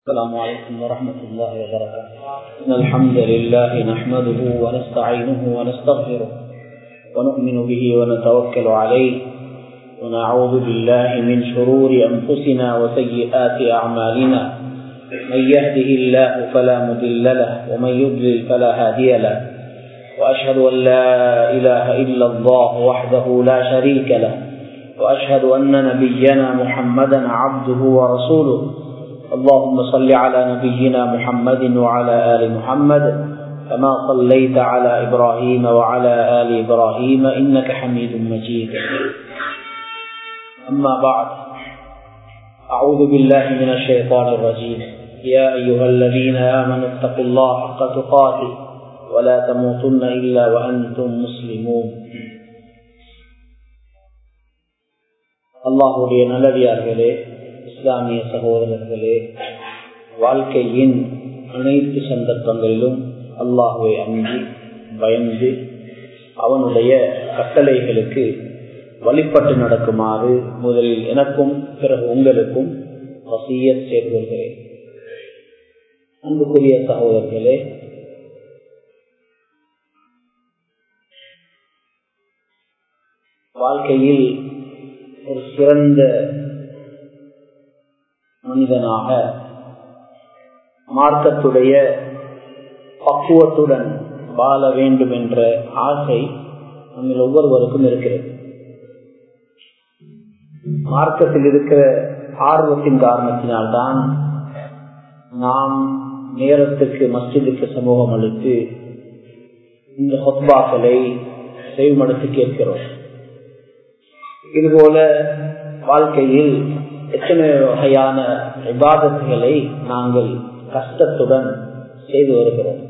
السلام عليكم ورحمة الله وبركاته إن الحمد لله نحمده ونستعينه ونستغفره ونؤمن به ونتوكل عليه ونعوذ بالله من شرور أنفسنا وسيئات أعمالنا من يهده الله فلا مضل له ومن يضلل فلا هادي له وأشهد أن لا إله إلا الله وحده لا شريك له وأشهد أن نبينا محمدا عبده ورسوله اللهم صل على نبينا محمد وعلى آل محمد كما صليت على إبراهيم وعلى آل إبراهيم إنك حميد مجيد أما بعد أعوذ بالله من الشيطان الرجيم يا أيها الذين آمنوا اتقوا الله حق تقاته ولا تموتن إلا وأنتم مسلمون அல்லாஹுடைய நல்லடியார்களே இஸ்லாமிய சகோதரர்களே வாழ்க்கையின் அனைத்து சந்தர்ப்பங்களிலும் அல்லாஹுவை அஞ்சி பயந்து அவனுடைய கட்டளைகளுக்கு வழிபட்டு நடக்குமாறு முதலில் எனக்கும் பிறகு உங்களுக்கும் வசிய செய்து கொள்கிறேன் அன்புக்குரிய சகோதரர்களே வாழ்க்கையில் ஒரு சிறந்த மனிதனாக மார்க்கத்துடைய பக்குவத்துடன் வாழ வேண்டும் என்ற ஆசை நம்ம ஒவ்வொருவருக்கும் இருக்கிறது மார்க்கத்தில் இருக்கிற ஆர்வத்தின் காரணத்தினால்தான் நாம் நேரத்துக்கு மஸ்ஜிதுக்கு சமூகம் அளித்து இந்த ஹொத்பாக்களை செய்வமடுத்து கேட்கிறோம் இதுபோல வாழ்க்கையில் எத்தனை வகையான விவாதத்துகளை நாங்கள் கஷ்டத்துடன் செய்து வருகிறோம்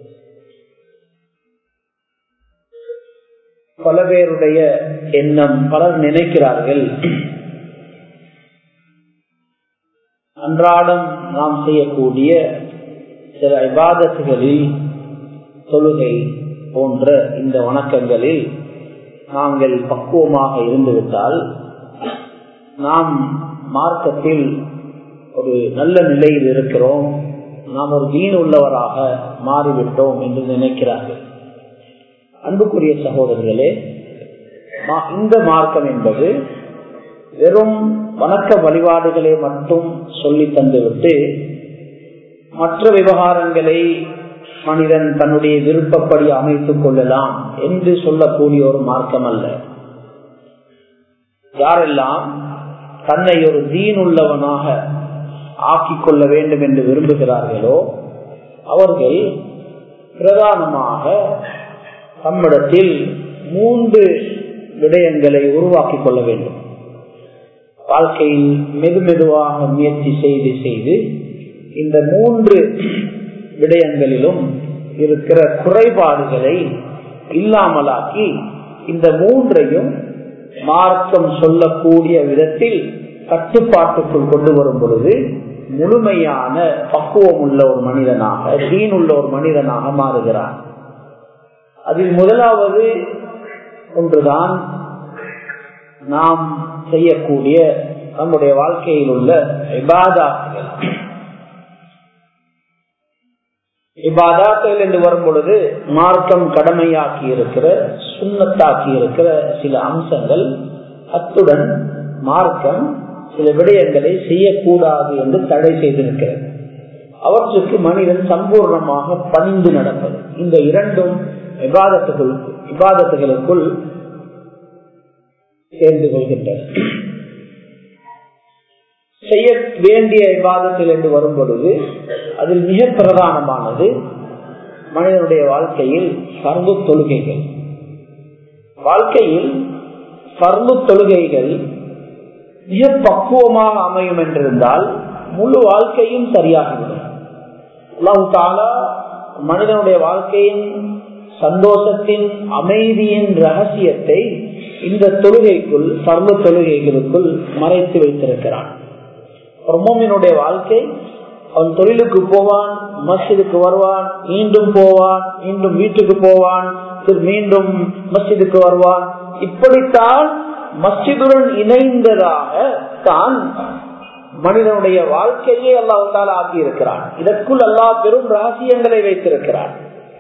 பல பேருடைய எண்ணம் பலர் நினைக்கிறார்கள் அன்றாடம் நாம் செய்யக்கூடிய சில விவாதத்துகளில் தொழுகை போன்ற இந்த வணக்கங்களில் நாங்கள் பக்குவமாக இருந்துவிட்டால் நாம் மார்க்கத்தில் ஒரு நல்ல நிலையில் இருக்கிறோம் நாம் ஒரு தீன் உள்ளவராக மாறிவிட்டோம் என்று நினைக்கிறார்கள் அன்புக்குரிய சகோதரர்களே இந்த மார்க்கம் என்பது வெறும் வணக்க வழிபாடுகளை மட்டும் சொல்லி தந்துவிட்டு மற்ற விவகாரங்களை மனிதன் தன்னுடைய விருப்பப்படி அமைத்துக் கொள்ளலாம் என்று சொல்லக்கூடிய ஒரு மார்க்கம் அல்ல யாரெல்லாம் தன்னை ஒரு தீன் உள்ளவனாக ஆக்கிக் கொள்ள வேண்டும் என்று விரும்புகிறார்களோ அவர்கள் பிரதானமாக தம்மிடத்தில் மூன்று விடயங்களை உருவாக்கிக் கொள்ள வேண்டும் வாழ்க்கையில் மெது மெதுவாக முயற்சி செய்து செய்து இந்த மூன்று விடயங்களிலும் இருக்கிற குறைபாடுகளை இல்லாமலாக்கி இந்த மூன்றையும் மார்க்கம் சொல்லக்கூடிய விதத்தில் கட்டுப்பாட்டுக்குள் கொண்டு வரும் பொழுது முழுமையான பக்குவம் உள்ள ஒரு மனிதனாக தீன் உள்ள ஒரு மனிதனாக மாறுகிறார் அதில் முதலாவது ஒன்றுதான் நாம் செய்யக்கூடிய நம்முடைய வாழ்க்கையில் உள்ள விவாதாக்கள் இவ்வாதாக்கள் என்று வரும் பொழுது மார்க்கம் கடமையாக்கி இருக்கிற சுண்ணத்தாக்கி இருக்கிற சில அம்சங்கள் அத்துடன் மார்க்கம் சில விடயங்களை செய்யக்கூடாது என்று தடை செய்திருக்கிறது அவற்றுக்கு மனிதன் சம்பூர்ணமாக பணிந்து நடப்பது இந்த இரண்டும் விவாதத்துக்குள் விவாதத்துகளுக்குள் சேர்ந்து கொள்கின்றன செய்ய வேண்டிய விவாதத்தில் என்று வரும் பொழுது அதில் மிக பிரதானமானது மனிதனுடைய வாழ்க்கையில் சர்வ தொழுகைகள் வாழ்க்கையில் சர்வ தொழுகைகள் மிக பக்குவமாக அமையும் என்றிருந்தால் முழு வாழ்க்கையும் சரியாகிவிடும் அல்லாஹு தாலா மனிதனுடைய வாழ்க்கையின் சந்தோஷத்தின் அமைதியின் ரகசியத்தை இந்த தொழுகைக்குள் சர்வ தொழுகைகளுக்குள் மறைத்து வைத்திருக்கிறான் மோமினுடைய வாழ்க்கை அவன் தொழிலுக்கு போவான் மஸ்ஜிதுக்கு வருவான் மீண்டும் போவான் மீண்டும் வீட்டுக்கு போவான் மீண்டும் மஸ்ஜிதுக்கு வருவான் இப்படித்தான் மஸ்ஜிதுடன் இணைந்ததாக தான் மனிதனுடைய வாழ்க்கையே அல்லாஹால ஆக்கி இருக்கிறான் இதற்குள் அல்லாஹ் பெரும் ரகசியங்களை வைத்திருக்கிறான்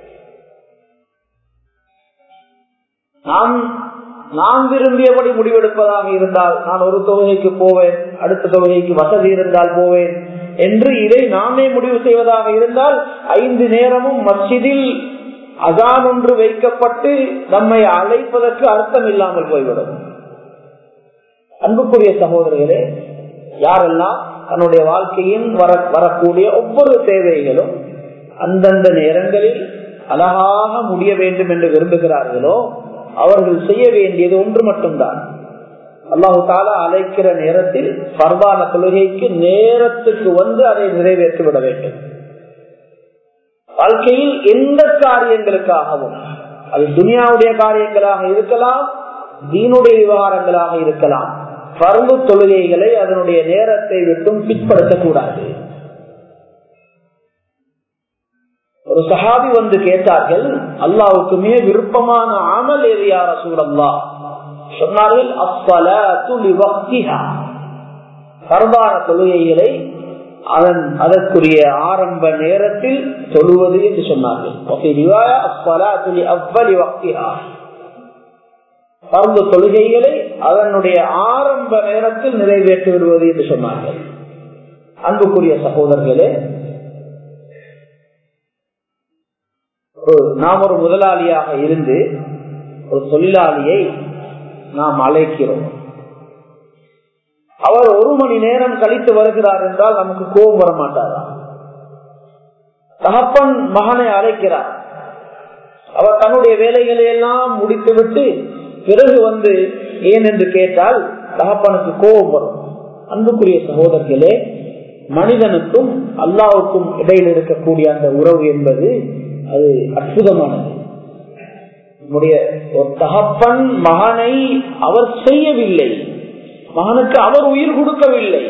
நாம் நான் விரும்பியபடி முடிவெடுப்பதாக இருந்தால் நான் ஒரு தொகைக்கு போவேன் அடுத்த தொகைக்கு வசதி இருந்தால் போவேன் என்று இதை நாமே முடிவு செய்வதாக இருந்தால் ஐந்து நேரமும் மஸ்ஜிதில் அதான் ஒன்று வைக்கப்பட்டு நம்மை அழைப்பதற்கு அர்த்தம் இல்லாமல் போய்விடும் அன்புக்குரிய சகோதரர்களே யாரெல்லாம் தன்னுடைய வாழ்க்கையின் வர வரக்கூடிய ஒவ்வொரு தேவைகளும் அந்தந்த நேரங்களில் அழகாக முடிய வேண்டும் என்று விரும்புகிறார்களோ அவர்கள் செய்ய வேண்டியது ஒன்று மட்டும்தான் அல்லாஹு தாலா அழைக்கிற நேரத்தில் பர்வான தொழுகைக்கு நேரத்துக்கு வந்து அதை நிறைவேற்றி விட வேண்டும் வாழ்க்கையில் எந்த காரியங்களுக்காகவும் அது துனியாவுடைய காரியங்களாக இருக்கலாம் தீனுடைய விவகாரங்களாக இருக்கலாம் பரும்பு தொழுகைகளை அதனுடைய நேரத்தை விட்டும் பிற்படுத்தக்கூடாது ஒரு சஹாபி வந்து கேட்டார்கள் அல்லாவுக்கு மிக விருப்பமான அமல் எரியார சூழல்லா சொன்னார்கள் பரவான தொழுகைகளை அதன் அதற்குரிய ஆரம்ப நேரத்தில் தொழுவது என்று சொன்னார்கள் பரந்து தொழுகைகளை அதனுடைய ஆரம்ப நேரத்தில் நிறைவேற்றி விடுவது என்று சொன்னார்கள் அன்புக்குரிய சகோதரர்களே நாம் ஒரு முதலாளியாக இருந்து ஒரு தொழிலாளியை நாம் அழைக்கிறோம் அவர் ஒரு மணி நேரம் கழித்து வருகிறார் என்றால் நமக்கு கோபம் வர மாட்டாரா தகப்பன் மகனை அழைக்கிறார் அவர் தன்னுடைய வேலைகளை எல்லாம் முடித்துவிட்டு பிறகு வந்து ஏன் என்று கேட்டால் தகப்பனுக்கு கோபம் வரும் அன்புக்குரிய சகோதரர்களே மனிதனுக்கும் அல்லாவுக்கும் இடையில் இருக்கக்கூடிய அந்த உறவு என்பது அது அற்புதமானது நம்முடைய ஒரு தகப்பன் மகனை அவர் செய்யவில்லை மகனுக்கு அவர் உயிர் கொடுக்கவில்லை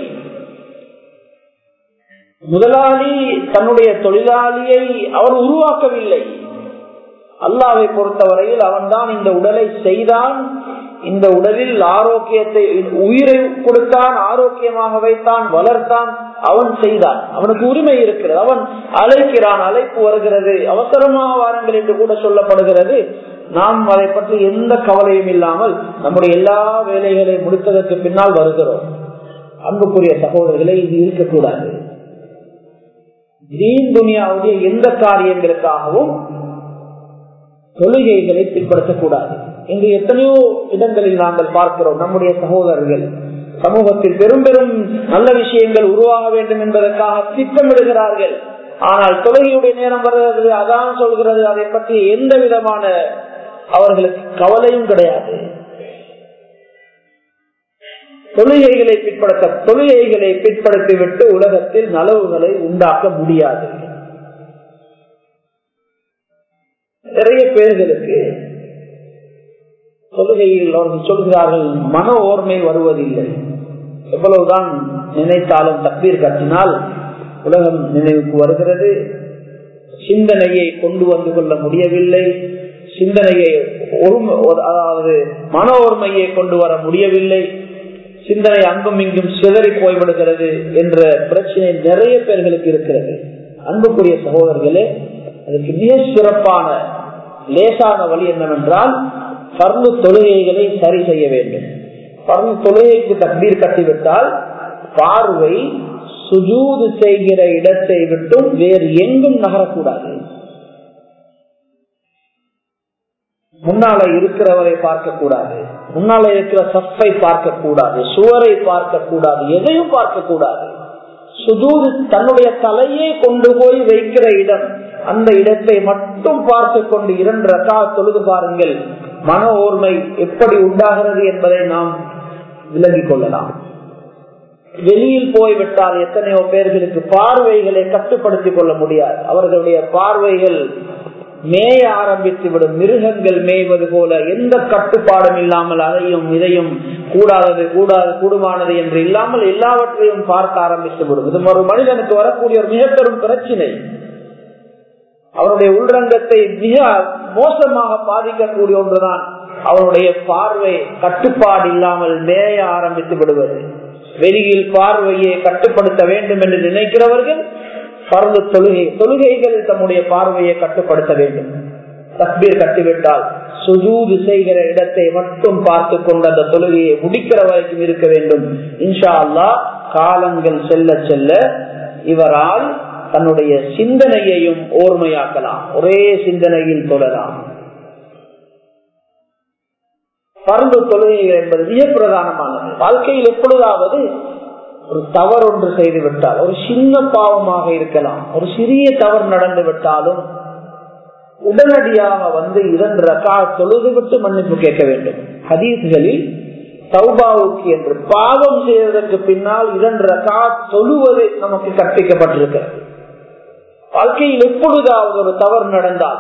முதலாளி தன்னுடைய தொழிலாளியை அவர் உருவாக்கவில்லை அல்லாவை பொறுத்தவரையில் அவன்தான் இந்த உடலை செய்தான் இந்த உடலில் ஆரோக்கியத்தை உயிரை கொடுத்தான் ஆரோக்கியமாக வைத்தான் வளர்த்தான் அவன் செய்தான் அவனுக்கு உரிமை இருக்கிறது அவன் அழைக்கிறான் அழைப்பு வருகிறது அவசரமாக வாருங்கள் என்று கூட சொல்லப்படுகிறது நாம் அதை பற்றி எந்த கவலையும் இல்லாமல் நம்முடைய எல்லா வேலைகளையும் முடித்ததற்கு பின்னால் வருகிறோம் அன்புக்குரிய சகோதரர்களை இது இருக்கக்கூடாது தீன் துனியாவுடைய எந்த காரியங்களுக்காகவும் தொழுகைகளை பின்பற்றக்கூடாது இங்கு எத்தனையோ இடங்களில் நாங்கள் பார்க்கிறோம் நம்முடைய சகோதரர்கள் சமூகத்தில் பெரும் பெரும் நல்ல விஷயங்கள் உருவாக வேண்டும் என்பதற்காக திட்டமிடுகிறார்கள் ஆனால் தொழுகையுடைய நேரம் வருகிறது அதான் சொல்கிறது அதை பற்றி எந்த விதமான அவர்களுக்கு கவலையும் கிடையாது தொழுகைகளை பிற்படுத்த தொழுகைகளை பிற்படுத்திவிட்டு உலகத்தில் நலவுகளை உண்டாக்க முடியாது நிறைய பேர்களுக்கு தொழுகையில் அவர்கள் சொல்கிறார்கள் மன ஓர்மை வருவதில்லை எவ்வளவுதான் நினைத்தாலும் தப்பீர் கட்டினால் உலகம் நினைவுக்கு வருகிறது சிந்தனையை கொண்டு வந்து கொள்ள முடியவில்லை சிந்தனையை அதாவது மன ஓர்மையை கொண்டு வர முடியவில்லை சிந்தனை அங்கும் இங்கும் சிதறி போய்விடுகிறது என்ற பிரச்சனை நிறைய பேர்களுக்கு இருக்கிறது அன்புக்குரிய சகோதரர்களே அதுக்கு மிக சிறப்பான லேசான வழி என்னவென்றால் பர்ணு தொழுகைகளை சரி செய்ய வேண்டும் பர்ணு தொழுகைக்கு தண்ணீர் கட்டிவிட்டால் பார்வை சுஜூது செய்கிற இடத்தை விட்டும் வேறு எங்கும் நகரக்கூடாது முன்னால இருக்கிறவரை பார்க்க கூடாது முன்னால இருக்கிற சப்பை பார்க்க கூடாது சுவரை பார்க்க கூடாது எதையும் பார்க்க கூடாது சுதூது தன்னுடைய தலையே கொண்டு போய் வைக்கிற இடம் அந்த இடத்தை மட்டும் பார்த்து கொண்டு இரண்டு ரகா தொழுது பாருங்கள் மன ஓர்மை எப்படி உண்டாகிறது என்பதை நாம் விலகிக் கொள்ளலாம் வெளியில் போய்விட்டால் எத்தனையோ பேர்களுக்கு பார்வைகளை கட்டுப்படுத்திக் கொள்ள முடியாது அவர்களுடைய பார்வைகள் மேய ஆரம்பித்து விடும் மிருகங்கள் மேய்வது போல எந்த கட்டுப்பாடும் இல்லாமல் அதையும் இதையும் கூடாதது கூடாது கூடுமானது என்று இல்லாமல் எல்லாவற்றையும் பார்க்க ஆரம்பித்து விடும் இது ஒரு மனிதனுக்கு வரக்கூடிய ஒரு மிக பெரும் பிரச்சினை அவருடைய உள்ரங்கத்தை மிக மோசமாக பாதிக்கக்கூடிய ஒன்றுதான் அவருடைய பார்வை கட்டுப்பாடு இல்லாமல் மேய ஆரம்பித்து விடுவது வெளியில் பார்வையை கட்டுப்படுத்த வேண்டும் என்று நினைக்கிறவர்கள் பரந்து தொழுகை தொழுகைகள் தம்முடைய பார்வையை கட்டுப்படுத்த வேண்டும் தக்பீர் கட்டிவிட்டால் சுஜூது செய்கிற இடத்தை மட்டும் பார்த்து கொண்டு அந்த தொழுகையை முடிக்கிற வரைக்கும் இருக்க வேண்டும் இன்ஷா அல்லா காலங்கள் செல்ல செல்ல இவரால் தன்னுடைய சிந்தனையையும் ஓர்மையாக்கலாம் ஒரே சிந்தனையில் தொடரலாம் பரந்து தொழுகைகள் என்பது மிக பிரதானமானது வாழ்க்கையில் எப்பொழுதாவது ஒரு தவறு ஒன்று செய்து விட்டால் ஒரு சின்ன பாவமாக இருக்கலாம் ஒரு சிறிய தவறு நடந்து விட்டாலும் உடனடியாக வந்து இரண்டு ரக்கா தொழுது விட்டு மன்னிப்பு கேட்க வேண்டும் ஹதீஸ்களில் சௌபாவுக்கு என்று பாவம் செய்வதற்கு பின்னால் இரண்டு ரக்கா தொழுவது நமக்கு கற்பிக்கப்பட்டிருக்கிறது வாழ்க்கையில் எப்பொழுதாவது ஒரு தவறு நடந்தால்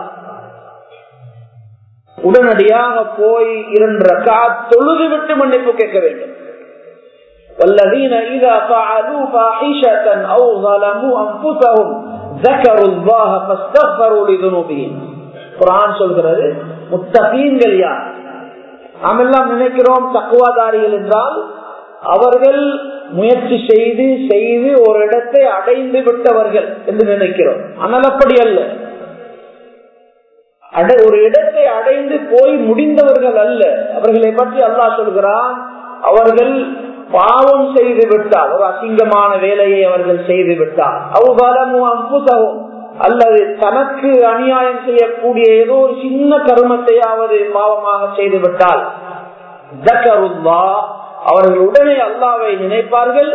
உடனடியாக போய் இரண்டு ரக்கா தொழுது விட்டு மன்னிப்பு கேட்க வேண்டும் والذين إذا فعلوا فاحشة أو ظلموا أنفسهم ذكروا الله فاستغفروا لذنوبهم குரான் சொல்கிறது முத்தகீன்கள் யார் நாம் எல்லாம் நினைக்கிறோம் தக்குவாதாரிகள் என்றால் அவர்கள் முயற்சி செய்து செய்து ஒரு இடத்தை அடைந்து விட்டவர்கள் என்று நினைக்கிறோம் ஆனால் அப்படி அல்ல ஒரு இடத்தை அடைந்து போய் முடிந்தவர்கள் அல்ல அவர்களை பற்றி அல்லாஹ் சொல்கிறான் அவர்கள் பாவம் செய்து விட்டால் ஒரு அசிங்கமான வேலையை அவர்கள் செய்து விட்டால் அவ்வளமும் அம்புசவும் அல்லது தனக்கு அநியாயம் செய்யக்கூடிய ஏதோ ஒரு சின்ன கருமத்தையாவது பாவமாக செய்து விட்டால் அவர்கள் உடனே அல்லாவை நினைப்பார்கள்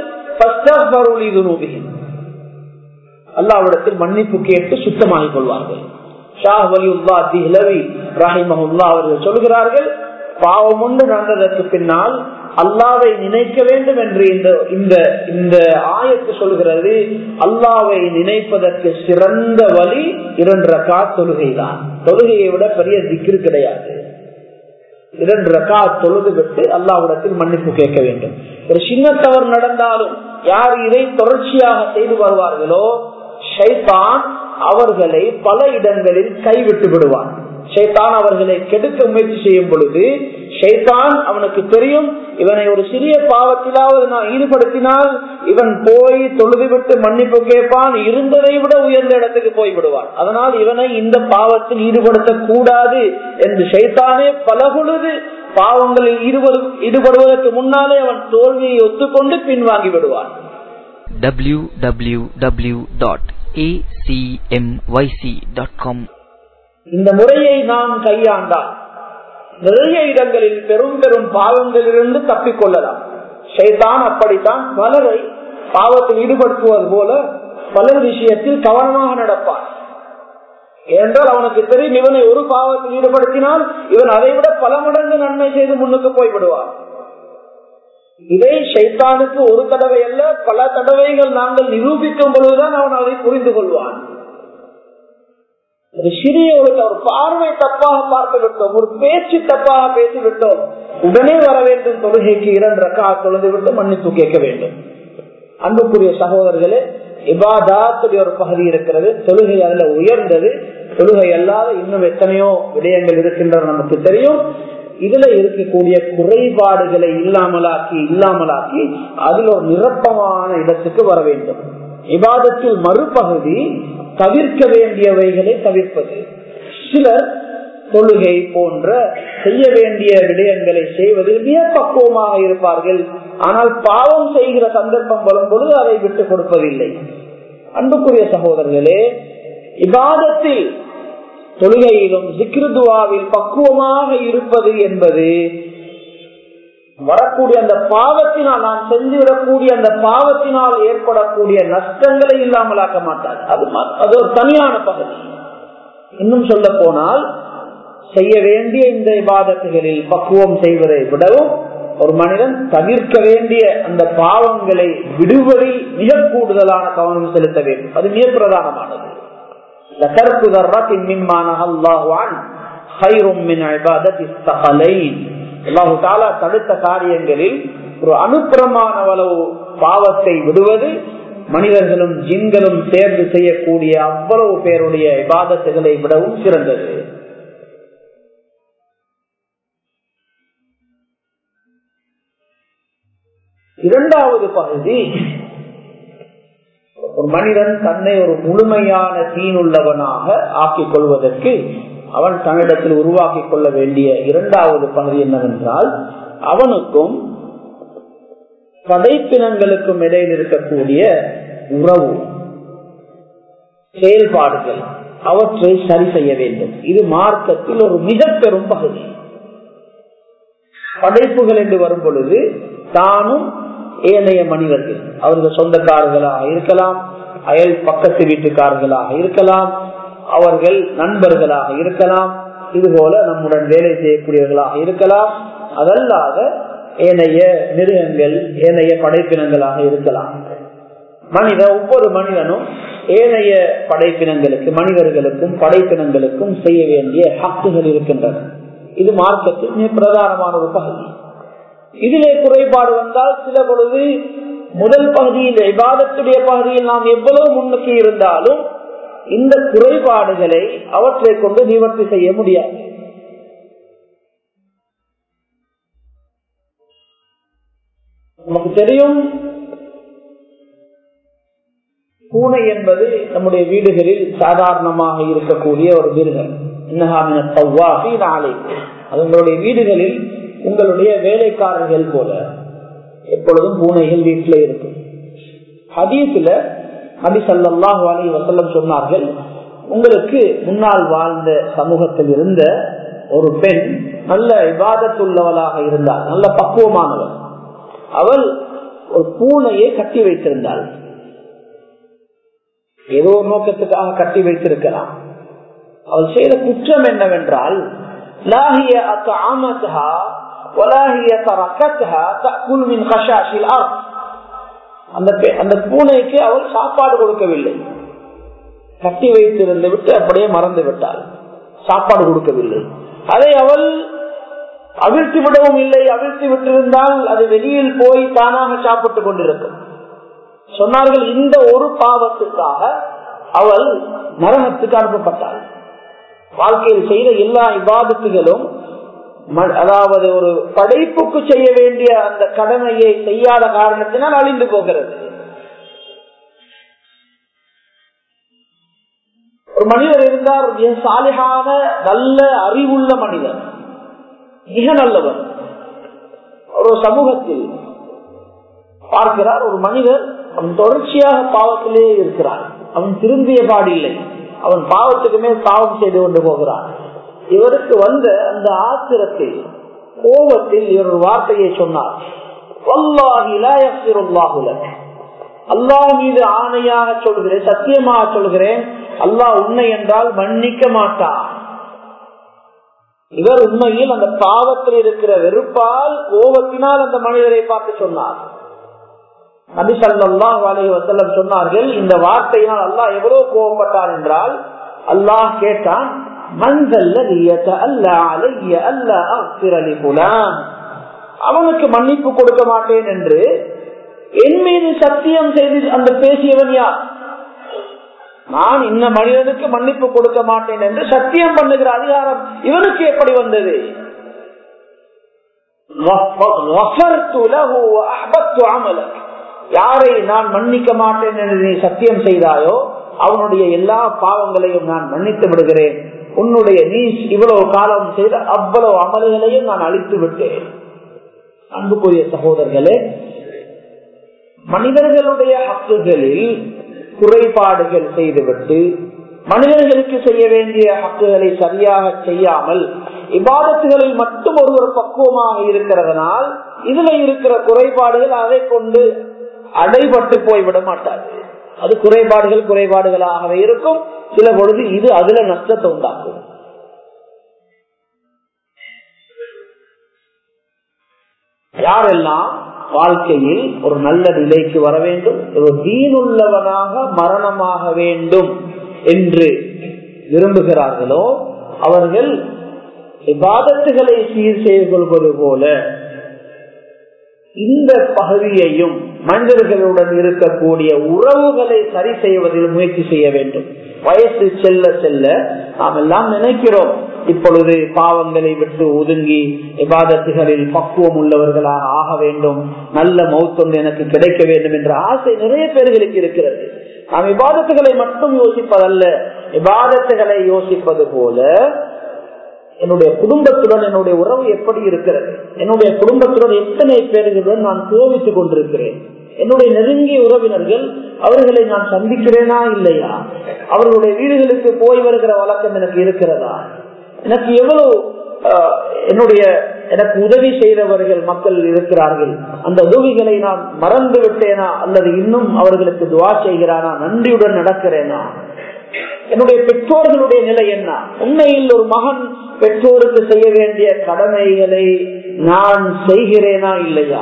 அல்லாவிடத்தில் மன்னிப்பு கேட்டு சுத்தமாகிக் கொள்வார்கள் ஷாஹ் வலியுல்லா திஹ்லவி ராஹிமஹுல்லா அவர்கள் சொல்கிறார்கள் பாவம் ஒன்று நடந்ததற்கு பின்னால் அல்லாவை நினைக்க வேண்டும் என்று இந்த இந்த இந்த ஆயத்து சொல்கிறது அல்லாவை நினைப்பதற்கு சிறந்த வழி இரண்டு ரக்கா தொழுகை தான் தொழுகையை விட பெரிய திக்ரு கிடையாது இரண்டு ரக்கா தொழுது விட்டு அல்லாவிடத்தில் மன்னிப்பு கேட்க வேண்டும் ஒரு சின்ன தவறு நடந்தாலும் யார் இதை தொடர்ச்சியாக செய்து வருவார்களோ ஷைத்தான் அவர்களை பல இடங்களில் கைவிட்டு விடுவான் ஷைத்தான் அவர்களை கெடுக்க முயற்சி செய்யும் பொழுது ஷைத்தான் அவனுக்கு தெரியும் இவனை ஒரு சிறிய பாவத்திலாவது நான் ஈடுபடுத்தினால் இவன் போய் தொழுதுவிட்டு மன்னிப்பு கேட்பான் இருந்ததை விட உயர்ந்த இடத்துக்கு போய் விடுவான் அதனால் இவனை இந்த பாவத்தில் ஈடுபடுத்த கூடாது என்று ஷைத்தானே பல பொழுது பாவங்களில் ஈடுபடுவதற்கு முன்னாலே அவன் தோல்வியை ஒத்துக்கொண்டு பின்வாங்கி விடுவான் www.acmyc.com இந்த முறையை நாம் கையாண்டால் நிறைய இடங்களில் பெரும் பெரும் பாவங்களிலிருந்து தப்பிக்கொள்ளலாம் ஷைதான் அப்படித்தான் பலரை பாவத்தில் ஈடுபடுத்துவது போல பலர் விஷயத்தில் கவனமாக நடப்பான் ஏனென்றால் அவனுக்கு தெரியும் இவனை ஒரு பாவத்தில் ஈடுபடுத்தினால் இவன் அதை விட பல மடங்கு நன்மை செய்து முன்னுக்கு போய்விடுவான் இதை ஷைத்தானுக்கு ஒரு தடவை அல்ல பல தடவைகள் நாங்கள் நிரூபிக்கும் பொழுதுதான் அவன் அதை புரிந்து கொள்வான் ஒரு சிறிய ஒரு ஒரு பார்வை தப்பாக பார்த்து விட்டோம் ஒரு பேச்சு தப்பாக பேசிவிட்டோம் உடனே வர வேண்டும் தொழுகைக்கு இரண்டு ரக்கா தொழுது விட்டு மன்னிப்பு கேட்க வேண்டும் அன்புக்குரிய சகோதரர்களே இபாதாத்துடைய ஒரு பகுதி இருக்கிறது தொழுகை அதுல உயர்ந்தது தொழுகை அல்லாத இன்னும் எத்தனையோ விடயங்கள் இருக்கின்றன நமக்கு தெரியும் இதுல இருக்கக்கூடிய குறைபாடுகளை இல்லாமலாக்கி இல்லாமலாக்கி அதில் ஒரு நிரப்பமான இடத்துக்கு வர வேண்டும் இபாதத்தில் மறுபகுதி தவிர்க்க வேண்டியவைகளை தவிர்ப்பது சிலர் தொழுகை போன்ற செய்ய வேண்டிய விடயங்களை செய்வதில் மிக பக்குவமாக இருப்பார்கள் ஆனால் பாவம் செய்கிற சந்தர்ப்பம் வரும்பொழுது அதை விட்டுக் கொடுப்பதில்லை அன்புக்குரிய சகோதரர்களே இபாதத்தில் தொழுகையிலும் சிக்ருதுவாவில் பக்குவமாக இருப்பது என்பது வரக்கூடிய அந்த பாவத்தினால் நாம் செஞ்சுவிடக்கூடிய அந்த பாவத்தினால் ஏற்படக்கூடிய நஷ்டங்களை இல்லாமலாக்க மாட்டார் அது அது ஒரு தனியான பகுதி இன்னும் சொல்ல போனால் செய்ய வேண்டிய இந்த இபாதத்துகளில் பக்குவம் செய்வதை விடவும் ஒரு மனிதன் தவிர்க்க வேண்டிய அந்த பாவங்களை விடுவதில் மிக கூடுதலான கவனம் செலுத்த வேண்டும் அது மிக பிரதானமானது தடுத்த காரியங்களில் ஒரு அனுப்புறமான அளவு பாவத்தை விடுவது மனிதர்களும் ஜின்களும் சேர்ந்து செய்யக்கூடிய அவ்வளவு பேருடைய விவாதத்துகளை விடவும் சிறந்தது இரண்டாவது பகுதி ஒரு மனிதன் தன்னை ஒரு முழுமையான தீனுள்ளவனாக ஆக்கிக் கொள்வதற்கு அவன் தன்னிடத்தில் உருவாக்கிக் கொள்ள வேண்டிய இரண்டாவது பகுதி என்னவென்றால் அவனுக்கும் படைப்பினங்களுக்கும் இடையில் இருக்கக்கூடிய உறவு செயல்பாடுகள் அவற்றை சரி செய்ய வேண்டும் இது மார்க்கத்தில் ஒரு மிக பெரும் பகுதி படைப்புகள் என்று வரும் பொழுது தானும் ஏனைய மனிதர்கள் அவர்கள் சொந்தக்காரர்களாக இருக்கலாம் அயல் பக்கத்து வீட்டுக்காரர்களாக இருக்கலாம் அவர்கள் நண்பர்களாக இருக்கலாம் இதுபோல நம்முடன் வேலை செய்யக்கூடியவர்களாக இருக்கலாம் அதல்லாத ஏனைய மிருகங்கள் ஏனைய படைப்பினங்களாக இருக்கலாம் மனித ஒவ்வொரு மனிதனும் ஏனைய படைப்பினங்களுக்கு மனிதர்களுக்கும் படைப்பினங்களுக்கும் செய்ய வேண்டிய ஹக்குகள் இருக்கின்றன இது மார்க்கத்தில் மிக பிரதானமான ஒரு பகுதி இதிலே குறைபாடு வந்தால் சில பொழுது முதல் பகுதியில் விவாதத்துடைய பகுதியில் நாம் எவ்வளவு முன்னுக்கு இருந்தாலும் இந்த குறைபாடுகளை அவற்றை கொண்டு நிவர்த்தி செய்ய முடியாது நமக்கு தெரியும் பூனை என்பது நம்முடைய வீடுகளில் சாதாரணமாக இருக்கக்கூடிய ஒரு மிருகம் நாளை அது உங்களுடைய வீடுகளில் உங்களுடைய வேலைக்காரர்கள் போல எப்பொழுதும் பூனைகள் வீட்டில் இருக்கும் ஹதீஸ்ல நபி சல்லாஹு அலி வசல்லம் சொன்னார்கள் உங்களுக்கு முன்னால் வாழ்ந்த சமூகத்தில் இருந்த ஒரு பெண் நல்ல விவாதத்துள்ளவளாக இருந்தாள் நல்ல பக்குவமானவள் அவள் ஒரு பூனையை கட்டி வைத்திருந்தாள் ஏதோ ஒரு நோக்கத்துக்காக கட்டி வைத்திருக்கலாம் அவள் செய்த குற்றம் என்னவென்றால் லாகிய அத்தாமதா ولاهي تركتها تأكل من خشاش الأرض அந்த அந்த பூனைக்கு அவள் சாப்பாடு கொடுக்கவில்லை கட்டி வைத்திருந்து விட்டு அப்படியே மறந்து விட்டாள் சாப்பாடு கொடுக்கவில்லை அதை அவள் அவிழ்த்து விடவும் இல்லை அவிழ்த்து விட்டிருந்தால் அது வெளியில் போய் தானாக சாப்பிட்டுக் கொண்டிருக்கும் சொன்னார்கள் இந்த ஒரு பாவத்துக்காக அவள் நரகத்துக்கு அனுப்பப்பட்டாள் வாழ்க்கையில் செய்த எல்லா இபாதத்துகளும் அதாவது ஒரு படைப்புக்கு செய்ய வேண்டிய அந்த கடமையை செய்யாத காரணத்தினால் அழிந்து போகிறது ஒரு மனிதர் இருந்தார் மிக சாலிகான நல்ல அறிவுள்ள மனிதர் மிக நல்லவர் ஒரு சமூகத்தில் பார்க்கிறார் ஒரு மனிதர் அவன் தொடர்ச்சியாக பாவத்திலே இருக்கிறான் அவன் திரும்பிய பாடில்லை அவன் பாவத்துக்கு மேல் பாவம் செய்து கொண்டு போகிறான் இவருக்கு வந்த அந்த ஆத்திரத்தில் கோபத்தில் இவர் ஒரு வார்த்தையை சொன்னார் அல்லாஹ் மீது ஆணையாக சொல்கிறேன் சத்தியமாக சொல்கிறேன் அல்லாஹ் உண்மை என்றால் மன்னிக்க மாட்டான் இவர் உண்மையில் அந்த பாவத்தில் இருக்கிற வெறுப்பால் கோபத்தினால் அந்த மனிதரை பார்த்து சொன்னார் நபி சல்லாஹ் அலி வசல்லம் சொன்னார்கள் இந்த வார்த்தையினால் அல்லாஹ் எவ்வளவு கோபப்பட்டார் என்றால் அல்லாஹ் கேட்டான் அவனுக்கு மன்னிப்பு கொடுக்க மாட்டேன் என்று என் மீது சத்தியம் செய்து அந்த பேசியவன் யார் நான் இந்த மனிதனுக்கு மன்னிப்பு கொடுக்க மாட்டேன் என்று சத்தியம் பண்ணுகிற அதிகாரம் இவனுக்கு எப்படி வந்தது யாரை நான் மன்னிக்க மாட்டேன் என்று நீ சத்தியம் செய்தாயோ அவனுடைய எல்லா பாவங்களையும் நான் மன்னித்து விடுகிறேன் உன்னுடைய நீ இவ்வளவு காலம் செய்த அவ்வளவு அமல்களையும் நான் அழித்து விட்டேன் அன்புக்குரிய சகோதரர்களே மனிதர்களுடைய ஹக்குகளில் குறைபாடுகள் செய்துவிட்டு மனிதர்களுக்கு செய்ய வேண்டிய ஹக்குகளை சரியாக செய்யாமல் இபாதத்துகளில் மட்டும் ஒருவர் பக்குவமாக இருக்கிறதுனால் இதுல இருக்கிற குறைபாடுகள் அதை கொண்டு அடைபட்டு போய்விட மாட்டாது அது குறைபாடுகள் குறைபாடுகளாகவே இருக்கும் சில பொழுது இது அதுல நஷ்டத்தை உண்டாக்கும் யாரெல்லாம் வாழ்க்கையில் ஒரு நல்ல நிலைக்கு வர வேண்டும் ஒரு தீனுள்ளவனாக மரணமாக வேண்டும் என்று விரும்புகிறார்களோ அவர்கள் விவாதத்துகளை சீர் செய்து கொள்வது போல இந்த பகுதியையும் மனிதர்களுடன் இருக்கக்கூடிய உறவுகளை சரி செய்வதில் முயற்சி செய்ய வேண்டும் வயசு செல்ல செல்ல நாம் எல்லாம் நினைக்கிறோம் இப்பொழுது பாவங்களை விட்டு ஒதுங்கி விவாதத்துகளில் பக்குவம் உள்ளவர்களாக ஆக வேண்டும் நல்ல மௌத்தொன்று எனக்கு கிடைக்க வேண்டும் என்ற ஆசை நிறைய பேர்களுக்கு இருக்கிறது நாம் விவாதத்துகளை மட்டும் யோசிப்பதல்ல விவாதத்துகளை யோசிப்பது போல என்னுடைய குடும்பத்துடன் என்னுடைய உறவு எப்படி இருக்கிறது என்னுடைய குடும்பத்துடன் எத்தனை பேர்களுடன் நான் கோவித்துக் கொண்டிருக்கிறேன் என்னுடைய நெருங்கிய உறவினர்கள் அவர்களை நான் சந்திக்கிறேனா இல்லையா அவர்களுடைய வீடுகளுக்கு போய் வருகிற வழக்கம் எனக்கு இருக்கிறதா எனக்கு எவ்வளவு என்னுடைய எனக்கு உதவி செய்தவர்கள் மக்கள் இருக்கிறார்கள் அந்த உதவிகளை நான் மறந்து விட்டேனா அல்லது இன்னும் அவர்களுக்கு துவா செய்கிறானா நன்றியுடன் நடக்கிறேனா என்னுடைய பெற்றோர்களுடைய நிலை என்ன உண்மையில் ஒரு மகன் பெற்றோருக்கு செய்ய வேண்டிய கடமைகளை நான் செய்கிறேனா இல்லையா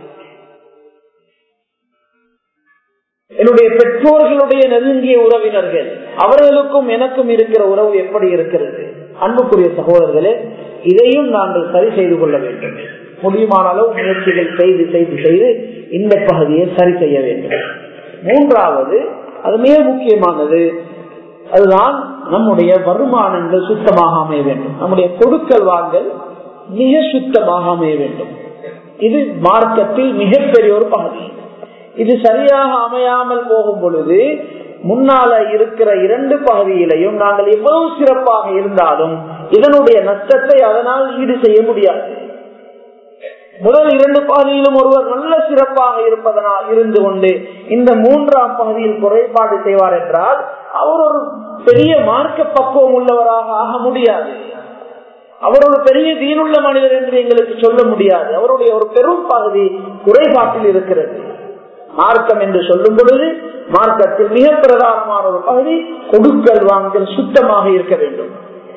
என்னுடைய பெற்றோர்களுடைய நெருங்கிய உறவினர்கள் அவர்களுக்கும் எனக்கும் இருக்கிற உறவு எப்படி இருக்கிறது அன்புக்குரிய சகோதரர்களே இதையும் நாங்கள் சரி செய்து கொள்ள வேண்டும் முடியுமான அளவு முயற்சிகள் செய்து செய்து செய்து இந்த பகுதியை சரி செய்ய வேண்டும் மூன்றாவது அது மிக முக்கியமானது அதுதான் நம்முடைய வருமானங்கள் சுத்தமாக அமைய வேண்டும் நம்முடைய கொடுக்கல் வாங்கல் மிக சுத்தமாக அமைய வேண்டும் இது மார்க்கத்தில் மிகப்பெரிய ஒரு பகுதி இது சரியாக அமையாமல் போகும் பொழுது முன்னால இருக்கிற இரண்டு பகுதியிலையும் நாங்கள் எவ்வளவு சிறப்பாக இருந்தாலும் இதனுடைய நஷ்டத்தை அதனால் ஈடு செய்ய முடியாது முதல் இரண்டு பகுதியிலும் ஒருவர் நல்ல சிறப்பாக இருப்பதனால் இருந்து கொண்டு இந்த மூன்றாம் பகுதியில் குறைபாடு செய்வார் என்றால் அவர் ஒரு பெரிய மார்க்க பக்குவம் உள்ளவராக ஆக முடியாது அவர் ஒரு பெரிய தீனுள்ள மனிதர் என்று எங்களுக்கு சொல்ல முடியாது அவருடைய ஒரு பெரும் பகுதி குறைபாட்டில் இருக்கிறது மார்க்கம் என்று சொல்லும் பொழுது மார்க்கத்தில் மிக பிரதானமான ஒரு பகுதி கொடுக்கல் வாங்கல் சுத்தமாக இருக்க வேண்டும்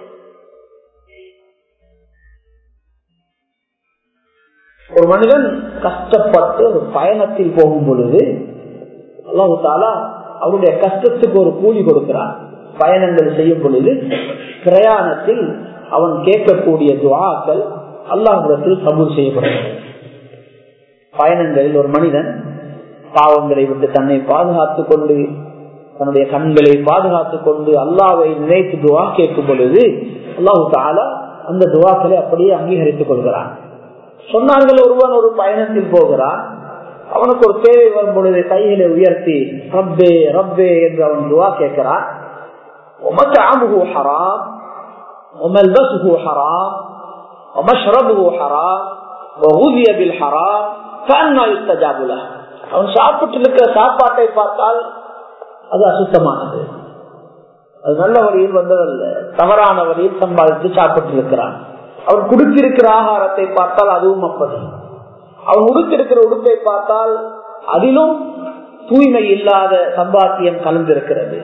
ஒரு மனிதன் கஷ்டப்பட்டு ஒரு பயணத்தில் போகும் பொழுது அல்லாஹு தாலா அவருடைய கஷ்டத்துக்கு ஒரு கூலி கொடுக்கிறான் பயணங்கள் செய்யும் பொழுது பிரயாணத்தில் அவன் கேட்கக்கூடிய துவாக்கள் அல்லாஹிடத்தில் கபூல் செய்யப்படுகிறது பயணங்களில் ஒரு மனிதன் பாவங்களை விட்டு தன்னை பாதுகாத்துக் கொண்டு தன்னுடைய கண்களை பாதுகாத்துக் கொண்டு அல்லாவை நினைத்து துவா கேட்கும் பொழுது அல்லாஹு தாலா அந்த துவாக்களை அப்படியே அங்கீகரித்துக் கொள்கிறான் சொன்னார்கள் ஒருவன் ஒரு பயணத்தில் போகிறான் அவனுக்கு ஒரு தேவை வரும் பொழுது கைகளை உயர்த்தி ரப்பே ரப்பே என்று அவன் துவா கேட்கிறான் ومطعمه حرام وملبسه حرام ومشربه حرام وغذي بالحرام فأنا يستجاب له அவன் சாப்பிட்டு இருக்கிற சாப்பாட்டை பார்த்தால் அது அசுத்தமானது அது நல்ல வழியில் வந்ததல்ல தவறான வழியில் சம்பாதித்து சாப்பிட்டு இருக்கிறான் அவன் குடுத்திருக்கிற ஆகாரத்தை பார்த்தால் அதுவும் அப்படி அவன் உடுத்திருக்கிற உடுப்பை பார்த்தால் அதிலும் தூய்மை இல்லாத சம்பாத்தியம் கலந்திருக்கிறது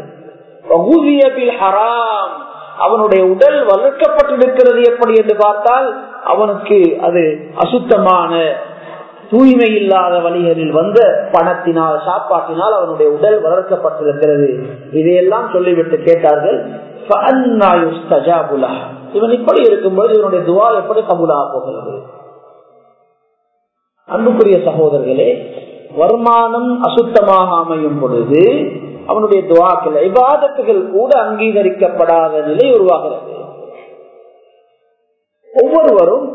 ஹராம் அவனுடைய உடல் வளர்க்கப்பட்டிருக்கிறது எப்படி என்று பார்த்தால் அவனுக்கு அது அசுத்தமான தூய்மை இல்லாத வழிகளில் வந்த பணத்தினால் சாப்பாட்டினால் அவனுடைய உடல் வளர்க்கப்பட்டிருக்கிறது இதையெல்லாம் சொல்லிவிட்டு கேட்டார்கள் இவன் இப்படி இருக்கும்போது இவனுடைய துவா எப்படி கபுலா போகிறது அன்புக்குரிய சகோதரர்களே வருமானம் அசுத்தமாக அமையும் பொழுது அவனுடைய துவாக்கள் விவாதத்துகள் கூட அங்கீகரிக்கப்படாத நிலை உருவாகிறது ஒவ்வொருவரும்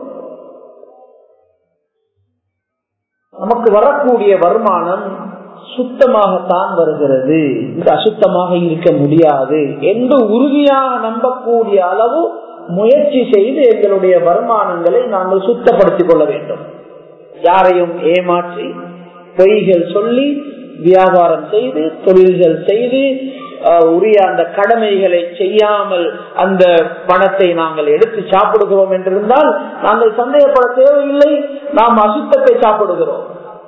நமக்கு வரக்கூடிய வருமானம் சுத்தமாகத்தான் வருகிறது இது அசுத்தமாக இருக்க முடியாது என்று உறுதியாக நம்பக்கூடிய அளவு முயற்சி செய்து எங்களுடைய வருமானங்களை நாங்கள் சுத்தப்படுத்திக் கொள்ள வேண்டும் யாரையும் ஏமாற்றி பொய்கள் சொல்லி வியாபாரம் செய்து தொழில்கள் செய்து உரிய அந்த கடமைகளை செய்யாமல் அந்த பணத்தை நாங்கள் எடுத்து சாப்பிடுகிறோம் என்றிருந்தால் நாங்கள் சந்தேகப்பட தேவையில்லை நாம் அசுத்தத்தை சாப்பிடுகிறோம்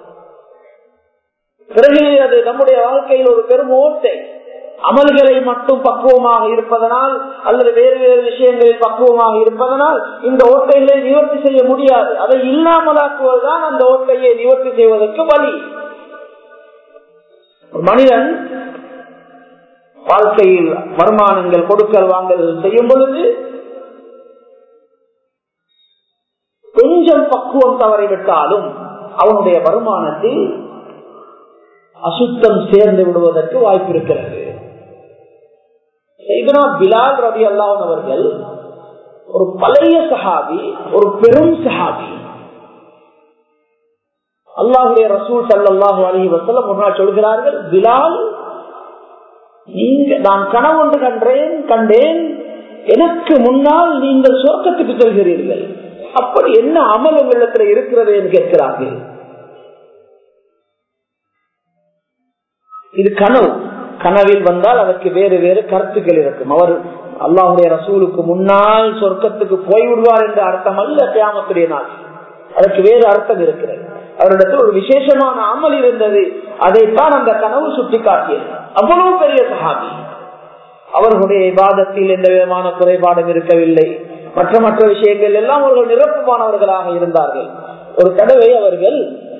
பிறகு அது நம்முடைய வாழ்க்கையில் ஒரு பெரும் ஓட்டை அமல்களை மட்டும் பக்குவமாக இருப்பதனால் அல்லது வேறு வேறு விஷயங்களில் பக்குவமாக இருப்பதனால் இந்த ஓட்டைகளை நிவர்த்தி செய்ய முடியாது அதை இல்லாமலாக்குவதுதான் அந்த ஓட்டையை நிவர்த்தி செய்வதற்கு வழி மனிதன் வாழ்க்கையில் வருமானங்கள் கொடுக்கல் வாங்கல் செய்யும் பொழுது கொஞ்சம் பக்குவம் தவறிவிட்டாலும் அவனுடைய வருமானத்தில் அசுத்தம் சேர்ந்து விடுவதற்கு வாய்ப்பு இருக்கிறது பிலால் ரவி அல்லாவன் அவர்கள் ஒரு பழைய சஹாபி ஒரு பெரும் சஹாபி அல்லாஹுடைய ரசூல் சல்லாஹூ அலி வசல்லம் முன்னால் சொல்கிறார்கள் பிலால் நீங்க நான் கனவு ஒன்று கண்டேன் கண்டேன் எனக்கு முன்னால் நீங்கள் சொர்க்கத்துக்கு செல்கிறீர்கள் அப்படி என்ன அமல் உங்களிடத்தில் இருக்கிறது என்று கேட்கிறார்கள் இது கனவு கனவில் வந்தால் அதற்கு வேறு வேறு கருத்துக்கள் இருக்கும் அவர் அல்லாஹுடைய ரசூலுக்கு முன்னால் சொர்க்கத்துக்கு போய்விடுவார் என்ற அர்த்தம் அல்ல கியாமத்துடைய நாள் அதற்கு வேறு அர்த்தம் இருக்கிறது அவரிடத்தில் ஒரு விசேஷமான அமல் இருந்தது அதைத்தான் அந்த கனவு சுட்டி காட்டியது அவ்வளவு பெரிய சகாபி அவர்களுடைய விவாதத்தில் எந்த விதமான குறைபாடும் இருக்கவில்லை மற்ற மற்ற விஷயங்கள் எல்லாம் அவர்கள் நிரப்புமானவர்களாக இருந்தார்கள் ஒரு தடவை அவர்கள்